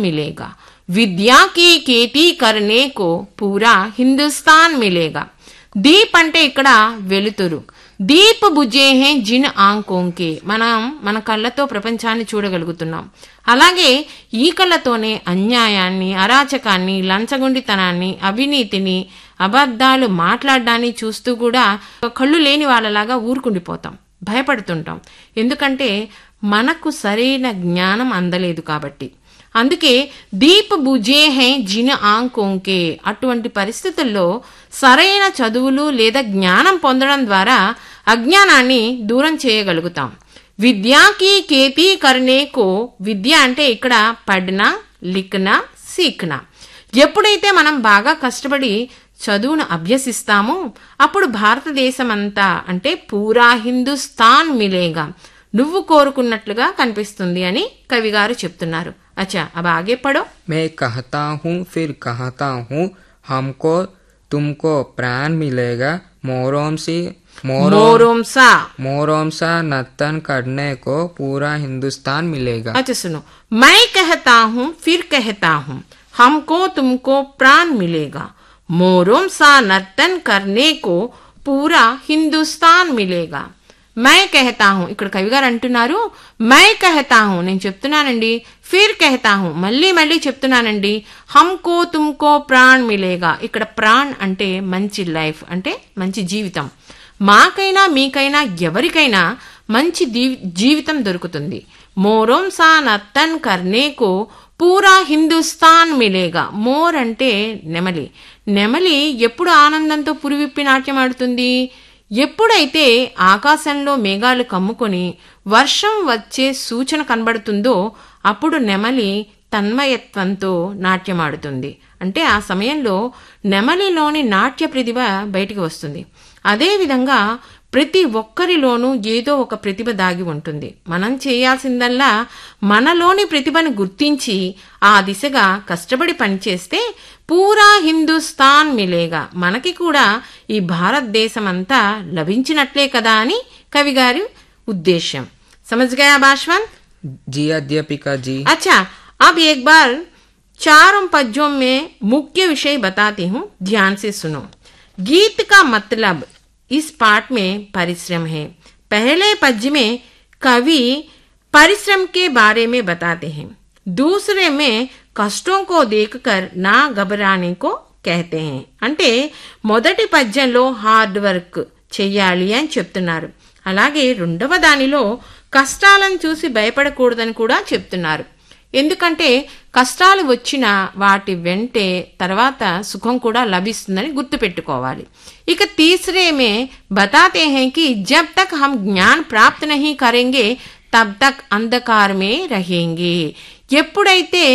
मिलेगा విద్యా की खेती करने को पूरा హిందుస్థాన్ మిలేగా దీప్ అంటే ఇక్కడ వెలుతురు దీప్ బుజే హే జిన్ ఆంకోంకే మనం మన కళ్ళతో ప్రపంచాన్ని చూడగలుగుతున్నాం అలాగే ఈ కళ్ళతోనే అన్యాయాన్ని అరాచకాన్ని లంచగొండితనాన్ని అవినీతిని అబద్ధాలు మాట్లాడడాన్ని చూస్తూ కూడా కళ్ళు లేని వాళ్ళలాగా ఊరుకుండిపోతాం భయపడుతుంటాం ఎందుకంటే మనకు సరైన జ్ఞానం అందలేదు కాబట్టి అందుకే దీప్ బుజే హే జిన్ ఆంకోంకే అటువంటి పరిస్థితుల్లో సరైన చదువులు లేదా జ్ఞానం పొందడం ద్వారా అజ్ఞానాన్ని దూరం చేయగలుగుతాం విద్యాకి కేతీ కర్నేకో విద్య అంటే ఇక్కడ పడ్నా లిఖనా సీఖనా ఎప్పుడైతే మనం బాగా కష్టపడి చదువును అభ్యసిస్తామో అప్పుడు భారతదేశం అంతా అంటే పూరా హిందుస్థాన్ మిలేగా నువ్వు కోరుకున్నట్లుగా కనిపిస్తుంది అని కవిగారు చెప్తున్నారు అచ్చా అబ్ ఆగే పడో मैं कहता हूँ फिर कहता हूँ हमको तुमको प्राण मिलेगा मोरोम से मोरो మోరోంసా मोरोम सा नर्तन करने को पूरा हिंदुस्तान मिलेगा अच्छा सुनो मैं कहता हूँ फिर कहता हूँ हमको तुमको प्राण मिलेगा मोरों सा नर्तन करने को पूरा హిందుస్థాన్ మిలేగా మై కహతా హూ ఇక్కడ కవి గారు అంటున్నారు మై కహతా హూ నేను చెప్తున్నానండి ఫిర్ కహతా హూ మళ్ళీ మళ్ళీ చెప్తున్నానండి హమ్కో తుమ్కో ప్రాణ్ మిలేగా ఇక్కడ ప్రాణ్ అంటే మంచి లైఫ్ అంటే మంచి జీవితం మాకైనా మీకైనా ఎవరికైనా మంచి దీ- జీవితం దొరుకుతుంది మోరోం సా నర్తన్ కర్నేకో పూరా హిందుస్థాన్ మిలేగా మోర్ అంటే నెమలి నెమలి ఎప్పుడు ఆనందంతో పురివిప్పి నాట్యం ఆడుతుంది ఎప్పుడైతే ఆకాశంలో మేఘాలు కమ్ముకొని వర్షం వచ్చే సూచన కనబడుతుందో అప్పుడు నెమలి తన్మయత్వంతో నాట్యమాడుతుంది అంటే ఆ సమయంలో నెమలిలోని నాట్య ప్రతిభ బయటికి వస్తుంది అదేవిధంగా ప్రతి ఒక్కరిలోనూ ఏదో ఒక ప్రతిభ దాగి ఉంటుంది మనం చేయాల్సిందల్లా మనలోని ప్రతిభను గుర్తించి ఆ దిశగా కష్టపడి పనిచేస్తే పూరా హిందుస్థాన్ మిలేగా మనకి కూడా ఈ భారతదేశం అంతా లభించినట్లే కదా అని కవిగారి ఉద్దేశ్యం సమజ్గయా భాష్వన్ जी अध्यापिका जी अच्छा अब एक बार चारों पद्यों में मुख्य विषय बताती हूँ ध्यान से सुनो गीत का मतलब इस पाठ में परिश्रम है पहले पद्य में कवि परिश्रम के बारे में बताते हैं दूसरे में कष्टों को देखकर ना घबराने को कहते हैं అంటే మొదటి పద్యంలో హార్డ్ వర్క్ చెయ్యాలి అని చెప్తున్నారు అలాగే రెండవ దానిలో కష్టాలను చూసి భయపడకూడదని కూడా చెప్తున్నారు ఎందుకంటే కష్టాలు వచ్చిన వాటి వెంటే తర్వాత సుఖం కూడా లభిస్తుందని గుర్తుపెట్టుకోవాలి ఇక తీసరే మే బతాతే హై కి జబ్ తక్ హమ్ జ్ఞాన్ ప్రాప్త నహీ కరెంగే తబ్ తక్ అంధకారమే రహేంగే ఎప్పుడైతే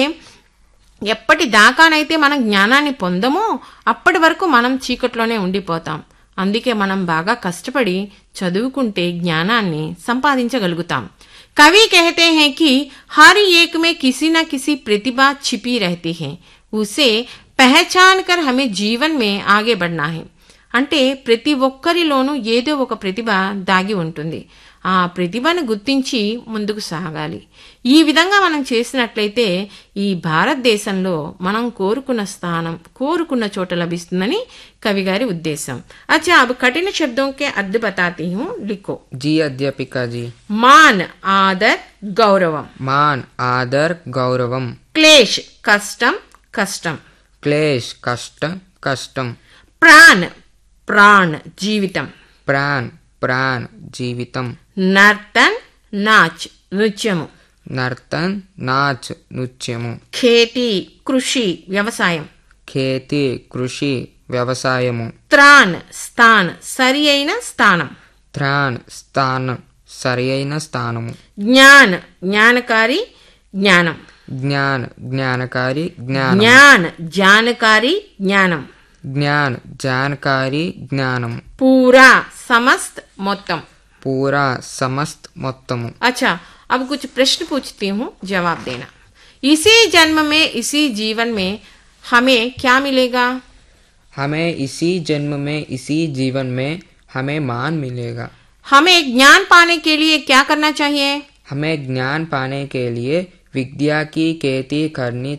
ఎప్పటి దాకానైతే మనం జ్ఞానాన్ని పొందమో అప్పటి వరకు మనం చీకట్లోనే ఉండిపోతాం అందుకే మనం బాగా కష్టపడి చదువుకుంటే జ్ఞానాన్ని సంపాదించగలుగుతాం कवि कहते हैं कि हर एक में किसी न किसी प्रतिभा छिपी रहती है उसे पहचान कर हमें जीवन में आगे बढ़ना है అంటే ప్రతి ఒక్కరిలోనూ ఏదో ఒక ప్రతిభ దాగి ఉంటుంది ఆ ప్రతిభను గుర్తించి ముందుకు సాగాలి ఈ విధంగా మనం చేసినట్లయితే ఈ భారతదేశంలో మనం కోరుకున్న స్థానం కోరుకున్న చోట లభిస్తుందని కవిగారి ఉద్దేశం అచ్చా అబ్ కఠిన శబ్దం కే అర్థ బతాती हूँ लिखो जी अध्यापिका जी మాన్ ఆదర్ గౌరవం मान आदर गौरवम క్లేష్ కష్టం కష్టం क्लेश कष्ट कष्टम ప్రాణ్ ప్రాణ్ జీవితం प्राण प्राण जीवितम నర్తన్ నాచ్ నృత్యము నర్తన్ నాచ్ నృత్యము ఖేతి కృషి వ్యవసాయం ఖేతి కృషి వ్యవసాయము త్రాన్ స్థాన్ సరి అయిన స్థానం త్రాన్ స్థానం సరి అయిన స్థానము జ్ఞాన్ జ్ఞానకారి జ్ఞానం జ్ఞాన్ జ్ఞానకారి జ్ఞానం జ్ఞాన్ జానకారి జ్ఞానం జ్ఞాన్ జానకారి జ్ఞానము పూరా సమస్త్ మొత్తం పూరా సమస్త్ మొత్తము अच्छा अब कुछ प्रश्न पूछती हूँ जवाब देना इसी जन्म में इसी जीवन में हमें क्या मिलेगा हमें इसी जन्म में इसी जीवन में हमें मान मिलेगा हमें ज्ञान पाने के लिए क्या करना चाहिए हमें ज्ञान पाने के लिए विद्या की खेती करनी